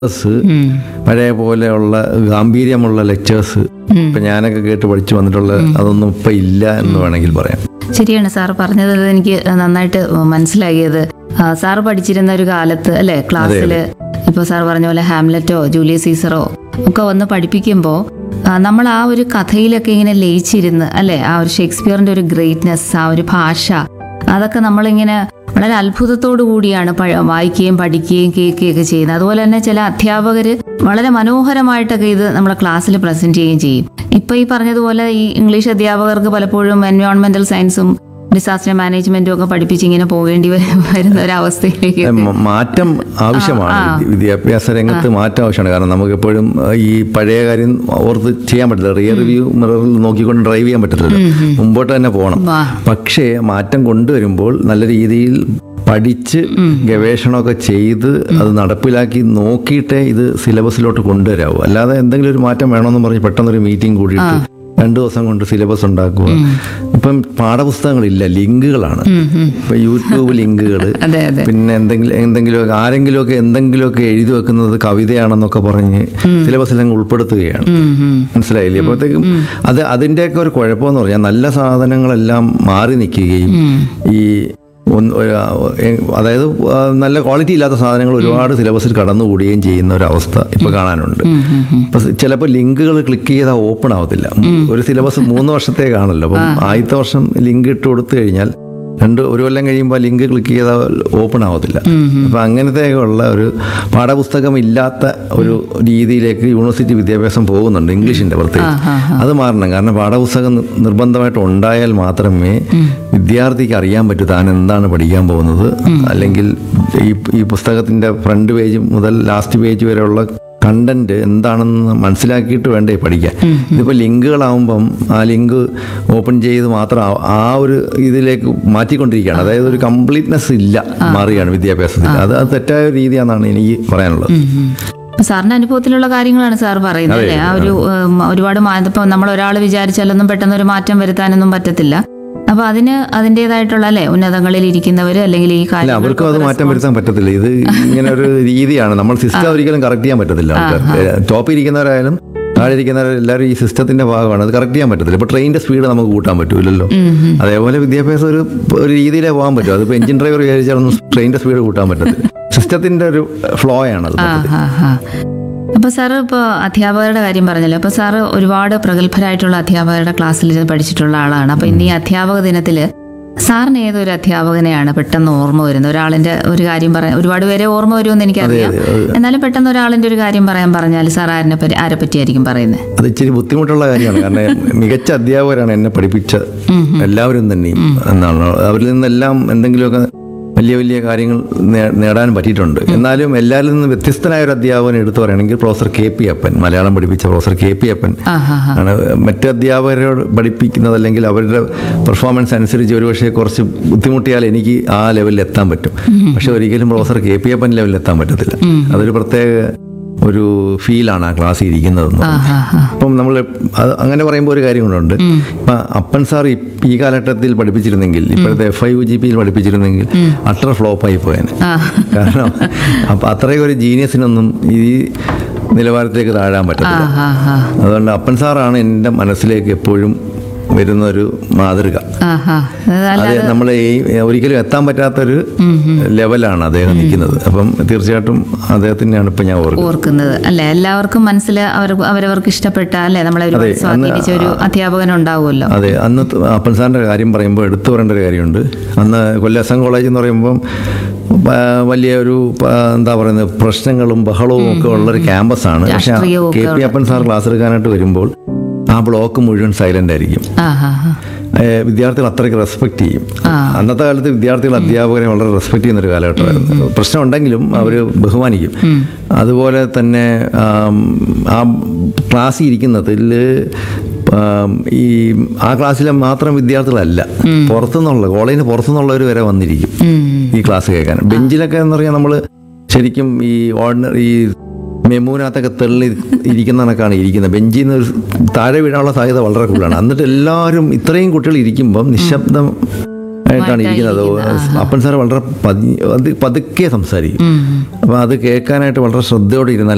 Lectures പഴയ പോലെയുള്ള ഗാംഭീര്യമുള്ള lectures ഇപ്പൊ ഞാനൊക്കെ കേട്ട് പഠിച്ചു വന്നിട്ടുള്ള അതൊന്നും ഇപ്പൊ ഇല്ല എന്ന് വേണമെങ്കിൽ പറയാം ശരിയാണ് സാർ പറഞ്ഞത് എനിക്ക് നന്നായിട്ട് മനസ്സിലാകിയത് ആ, സാർ പഠിച്ചിരുന്ന ഒരു കാലത്ത് അല്ലെ ക്ലാസ്സിൽ ഇപ്പൊ സാർ പറഞ്ഞ പോലെ ഹാംലെറ്റോ ജൂലിയസ് സീസറോ ഒക്കെ വന്ന് പഠിപ്പിക്കുമ്പോൾ നമ്മൾ ആ ഒരു കഥയിലൊക്കെ ഇങ്ങനെ ലയിച്ചിരുന്ന് അല്ലെ ആ ഒരു ഷേക്സ്പിയറിന്റെ ഒരു ഗ്രേറ്റ്നെസ് ആ ഒരു ഭാഷ അതൊക്കെ നമ്മളിങ്ങനെ വളരെ അത്ഭുതത്തോടു കൂടിയാണ് പഴ- വായിക്കുകയും പഠിക്കുകയും കേൾക്കുകയും ഒക്കെ ചെയ്യുന്നത് അതുപോലെ തന്നെ ചില അധ്യാപകർ വളരെ മനോഹരമായിട്ടൊക്കെ ഇത് നമ്മളെ ക്ലാസ്സിൽ പ്രസന്റ് ചെയ്യുകയും ചെയ്യും ഇപ്പൊ ഈ പറഞ്ഞതുപോലെ ഈ ഇംഗ്ലീഷ് അധ്യാപകർക്ക് പലപ്പോഴും എൻവയോൺമെന്റൽ സയൻസും ഡിസാസ്റ്റർ മാനേജ്മെന്റും ഒക്കെ പഠിപ്പിച്ച് ഇങ്ങനെ പോകേണ്ടി വര- വരുന്ന ഒരു അവസ്ഥയിലേക്ക് ഏ, മ- മാറ്റം ആവശ്യമാണ് വിദ്യ- വിദ്യാഭ്യാസ രംഗത്ത് മാറ്റം ആവശ്യമാണ് കാരണം നമുക്ക് എപ്പോഴും ഈ പഴയ കാര്യം ഓർത്ത് ചെയ്യാൻ പറ്റില്ല റിയർ റിവ്യൂ മിററിൽ നോക്കിക്കൊണ്ട് ഡ്രൈവ് ചെയ്യാൻ പറ്റത്തില്ല മുമ്പോട്ട് തന്നെ പോകണം വാ. പക്ഷേ മാറ്റം കൊണ്ടുവരുമ്പോൾ നല്ല രീതിയിൽ പഠിച്ച് ഗവേഷണമൊക്കെ ചെയ്ത് അത് നടപ്പിലാക്കി നോക്കിയിട്ടേ ഇത് സിലബസിലോട്ട് കൊണ്ടുവരാവൂ അല്ലാതെ എന്തെങ്കിലും ഒരു മാറ്റം വേണമെന്ന് പറഞ്ഞ് പെട്ടെന്നൊരു മീറ്റിംഗ് കൂടിയിട്ട് രണ്ടു ദിവസം കൊണ്ട് സിലബസ് ഉണ്ടാക്കുക ഇപ്പം പാഠപുസ്തകങ്ങളില്ല ലിങ്കുകളാണ് ഇപ്പൊ യൂട്യൂബ് ലിങ്കുകൾ അതെ അതെ പിന്നെ എന്തെങ്കിലും എന്തെങ്കിലുമൊക്കെ ആരെങ്കിലുമൊക്കെ എന്തെങ്കിലുമൊക്കെ എഴുതി വെക്കുന്നത് കവിതയാണെന്നൊക്കെ പറഞ്ഞ് സിലബസിൽ അങ്ങ് ഉൾപ്പെടുത്തുകയാണ് ഉം, ഉം. മനസ്സിലായില്ലേ അപ്പോഴത്തേക്കും അത് അതിൻ്റെയൊക്കെ ഒരു കുഴപ്പമെന്ന് പറഞ്ഞാൽ നല്ല സാധനങ്ങളെല്ലാം മാറി നിൽക്കുകയും ഈ ഒന്ന് ഒരു, എ- അതായത് ആ, നല്ല ക്വാളിറ്റി ഇല്ലാത്ത സാധനങ്ങൾ ഒരുപാട് സിലബസിൽ കടന്നുകൂടുകയും ചെയ്യുന്ന ഒരു അവസ്ഥ ഇപ്പൊ കാണാനുണ്ട് ഇപ്പൊ ചിലപ്പോൾ ലിങ്കുകൾ ക്ലിക്ക് ചെയ്താൽ ഓപ്പൺ ആവത്തില്ല ഒരു സിലബസ് മൂന്ന് വർഷത്തേക്കാണല്ലോ അപ്പം ആദ്യത്തെ വർഷം ലിങ്ക് ഇട്ട് കൊടുത്തു കഴിഞ്ഞാൽ രണ്ട് ഒരു കൊല്ലം കഴിയുമ്പോൾ ലിങ്ക് ക്ലിക്ക് ചെയ്താൽ ഓപ്പൺ ആവത്തില്ല അപ്പം അങ്ങനത്തെ ഉള്ള ഒരു പാഠപുസ്തകം ഇല്ലാത്ത ഒരു രീതിയിലേക്ക് യൂണിവേഴ്സിറ്റി വിദ്യാഭ്യാസം പോകുന്നുണ്ട് ഇംഗ്ലീഷിന്റെ പ്രത്യേകിച്ച് അത് മാറണം കാരണം പാഠപുസ്തകം നി- നിർബന്ധമായിട്ട് ഉണ്ടായാൽ മാത്രമേ വിദ്യാർത്ഥിക്ക് അറിയാൻ പറ്റൂ താൻ എന്താണ് പഠിക്കാൻ പോകുന്നത് അല്ലെങ്കിൽ ഈ ഈ പുസ്തകത്തിന്റെ ഫ്രണ്ട് പേജ് മുതൽ ലാസ്റ്റ് പേജ് വരെയുള്ള കണ്ടന്റ് എന്താണെന്ന് മനസ്സിലാക്കിയിട്ട് വേണ്ടേ പഠിക്കാൻ ഇതിപ്പോൾ ലിങ്കുകളാവുമ്പം ആ ലിങ്ക് ഓപ്പൺ ചെയ്ത് മാത്രം ആ- ആ ഒരു ഇതിലേക്ക് മാറ്റിക്കൊണ്ടിരിക്കുകയാണ് അതായത് ഒരു കംപ്ലീറ്റ്നെസ് ഇല്ല മാറുകയാണ് വിദ്യാഭ്യാസത്തിൽ അത് അത് തെറ്റായ ഒരു രീതിയാണെന്നാണ് എനിക്ക് പറയാനുള്ളത് അപ്പൊ സാറിന്റെ അനുഭവത്തിലുള്ള കാര്യങ്ങളാണ് സാർ പറയുന്നത് അല്ലേ ആ ഒരു ഉം, ഒരുപാട് മാ- ഇപ്പൊ നമ്മൾ ഒരാൾ വിചാരിച്ചാലൊന്നും പെട്ടെന്ന് ഒരു മാറ്റം വരുത്താനൊന്നും പറ്റത്തില്ല അപ്പൊ അതിന് അതിൻ്റെതായിട്ടുള്ള അല്ലെ ഉന്നതങ്ങളിൽ ഇരിക്കുന്നവര് അല്ലെങ്കിൽ ഈ അല്ല കാര്യം അവർക്കും അത് മാറ്റം വരുത്താൻ പറ്റത്തില്ല ഇത് ഇങ്ങനെ ഒരു രീതിയാണ് നമ്മൾ സിസ്റ്റം ഒരിക്കലും കറക്റ്റ് ചെയ്യാൻ പറ്റത്തില്ല ആൾക്കാർക്ക് ടോപ്പിൽ ഇരിക്കുന്നവരായാലും താഴെ ഇരിക്കുന്നവർ എല്ലാവരും ഈ സിസ്റ്റത്തിന്റെ ഭാഗമാണ് അത് കറക്റ്റ് ചെയ്യാൻ പറ്റത്തില്ല ഇപ്പൊ ട്രെയിനിന്റെ സ്പീഡ് നമുക്ക് കൂട്ടാൻ പറ്റൂലല്ലോ അതേപോലെ വിദ്യാഭ്യാസം ഒരു ഒരു രീതിയിലേ പോകാൻ പറ്റും അതിപ്പോ എഞ്ചിൻ ഡ്രൈവർ വിചാരിച്ചാലൊന്നും ട്രെയിനിന്റെ സ്പീഡ് കൂട്ടാൻ പറ്റത്തില്ല സിസ്റ്റത്തിന്റെ ഒരു ഫ്ലോ ആണ് അത് ആ ഹാ ഹാ അപ്പൊ സാറ് ഇപ്പോൾ അധ്യാപകരുടെ കാര്യം പറഞ്ഞല്ലോ അപ്പൊ സാറ് ഒരുപാട് പ്രഗത്ഭരായിട്ടുള്ള അധ്യാപകരുടെ ക്ലാസ്സിൽ ഇരുന്ന് പഠിച്ചിട്ടുള്ള ആളാണ് അപ്പൊ ഇന്ന് ഈ അധ്യാപക ദിനത്തില് സാറിന് ഏതൊരു അധ്യാപകനെയാണ് പെട്ടെന്ന് ഓർമ്മ വരുന്നത് ഒരാളിന്റെ ഒരു കാര്യം പറയാൻ ഒരുപാട് പേരെ ഓർമ്മ വരുമെന്ന് എനിക്കറിയാം എന്നാലും പെട്ടെന്ന് ഒരാളിന്റെ ഒരു കാര്യം പറയാൻ പറഞ്ഞാൽ സാർ ആരിനെ പറ്റി ആരെ പറ്റിയായിരിക്കും പറയുന്നത് അത് ഇച്ചിരി ബുദ്ധിമുട്ടുള്ള കാര്യമാണ് കാരണം മികച്ച അധ്യാപകരാണ് എന്നെ പഠിപ്പിച്ച എല്ലാവരും തന്നെയും എന്നാണ് അവരിൽ നിന്നെല്ലാം എന്തെങ്കിലുമൊക്കെ വലിയ വലിയ കാര്യങ്ങൾ നേ- നേടാൻ പറ്റിയിട്ടുണ്ട് എന്നാലും എല്ലാവരിൽ നിന്നും വ്യത്യസ്തനായ ഒരു അധ്യാപകൻ എടുത്തു പറയുകയാണെങ്കിൽ പ്രൊഫസർ കെ പി അപ്പൻ മലയാളം പഠിപ്പിച്ച പ്രൊഫസർ കെ പി അപ്പൻ ആ ഹാ ഹാ ആണ് മറ്റ് അധ്യാപകരോട് പഠിപ്പിക്കുന്നത് അല്ലെങ്കിൽ അവരുടെ പെർഫോമൻസ് അനുസരിച്ച് ഒരുപക്ഷെ കുറച്ച് ബുദ്ധിമുട്ടിയാൽ എനിക്ക് ആ ലെവലിൽ എത്താൻ പറ്റും പക്ഷെ ഒരിക്കലും പ്രൊഫസർ കെ പി അപ്പൻ ലെവലിൽ എത്താൻ പറ്റത്തില്ല അതൊരു പ്രത്യേക ഒരു ഫീലാണ് ആ ക്ലാസ്സിൽ ഇരിക്കുന്നതെന്ന് ആ ഹാ ഹാ അപ്പം നമ്മൾ അത് അങ്ങനെ പറയുമ്പോൾ ഒരു കാര്യം കൊണ്ടുണ്ട് ഇപ്പം അപ്പൻ സാർ ഈ- ഈ കാലഘട്ടത്തിൽ പഠിപ്പിച്ചിരുന്നെങ്കിൽ ഇപ്പോഴത്തെ എഫ് ഐ യു ജി പിയിൽ പഠിപ്പിച്ചിരുന്നെങ്കിൽ അട്ടർ ഫ്ലോപ്പായി പോയേനെ ആ കാരണം അപ്പം അത്രയും ഒരു ജീനിയസിനൊന്നും ഈ നിലവാരത്തിലേക്ക് താഴാൻ ആ പറ്റത്തില്ല ഹാ ഹാ അതുകൊണ്ട് അപ്പൻ സാറാണ് എൻ്റെ മനസ്സിലേക്ക് എപ്പോഴും വരുന്ന ഒരു മാതൃക ആ ഹാ അതല്ല അത് നമ്മൾ ഈ ഒരിക്കലും എത്താൻ പറ്റാത്തൊരു ലെവലാണ് അദ്ദേഹം നിൽക്കുന്നത് അപ്പം തീർച്ചയായിട്ടും അദ്ദേഹത്തിനെയാണ് ഇപ്പം ഞാൻ ഓർക്കുന്നത് ഓർക്കുന്നത് അല്ലെ എല്ലാവർക്കും മനസ്സിൽ അവർ അവരവർക്ക് ഇഷ്ടപ്പെട്ട അല്ലെ നമ്മളെ ഒരുപാട് അതെ, അന്ന് സ്വാധീനിച്ച ഒരു അധ്യാപകൻ ഉണ്ടാവുമല്ലോ അതെ അന്ന് ത- അപ്പൻ സാറിൻ്റെ കാര്യം പറയുമ്പോൾ എടുത്തു പറയേണ്ട ഒരു കാര്യമുണ്ട് അന്ന് കൊല്ലം എസ് എൻ കോളേജ് എന്ന് പറയുമ്പം പ- വലിയ ഒരു പ- എന്താ പറയുന്നത് പ്രശ്നങ്ങളും ബഹളവും ഒക്കെ ഉള്ളൊരു ക്യാമ്പസാണ് പക്ഷെ രാഷ്ട്രീയവും K P Appan sir class എടുക്കാനായിട്ട് വരുമ്പോൾ ആ ബ്ലോക്ക് മുഴുവൻ സൈലന്റ് ആയിരിക്കും ആ ഹാ ഹാ ഏഹ് വിദ്യാർത്ഥികൾ അത്രയ്ക്ക് റെസ്പെക്ട് ചെയ്യും ആ. അന്നത്തെ കാലത്ത് വിദ്യാർത്ഥികൾ അധ്യാപകരെ വളരെ റെസ്പെക്ട് ചെയ്യുന്ന ഒരു കാലഘട്ടമായിരുന്നു പ്രശ്നം ഉണ്ടെങ്കിലും അവർ ബഹുമാനിക്കും അതുപോലെ തന്നെ ആം, ആ ക്ലാസ്സിൽ ഇരിക്കുന്നതിൽ ആം, ഈ ആ ക്ലാസ്സിലെ മാത്രം വിദ്യാർത്ഥികളല്ല പുറത്തുനിന്നുള്ള കോളേജിന് പുറത്തുനിന്നുള്ളവർ വരെ വന്നിരിക്കും ഈ ക്ലാസ് കേൾക്കാൻ ബെഞ്ചിലൊക്കെ എന്ന് പറഞ്ഞാൽ നമ്മൾ ശരിക്കും ഈ ഓർഡിനറി ഈ മെമൂനകത്തൊക്കെ തെള്ളി ഇരിക്കുന്ന കണക്കാണ് ഇരിക്കുന്നത് ബെഞ്ചിൽ നിന്ന് ഒരു താഴെ വീഴാനുള്ള സാധ്യത വളരെ കൂടുതലാണ് എന്നിട്ട് എല്ലാവരും ഇത്രയും കുട്ടികൾ ഇരിക്കുമ്പം നിശബ്ദം ആയിട്ടാണ് ഇരിക്കുന്നത് അപ്പൻ സാർ വളരെ പതി അത് പതുക്കെ സംസാരിക്കും അപ്പം അത് കേൾക്കാനായിട്ട് വളരെ ശ്രദ്ധയോടെ ഇരുന്നാൽ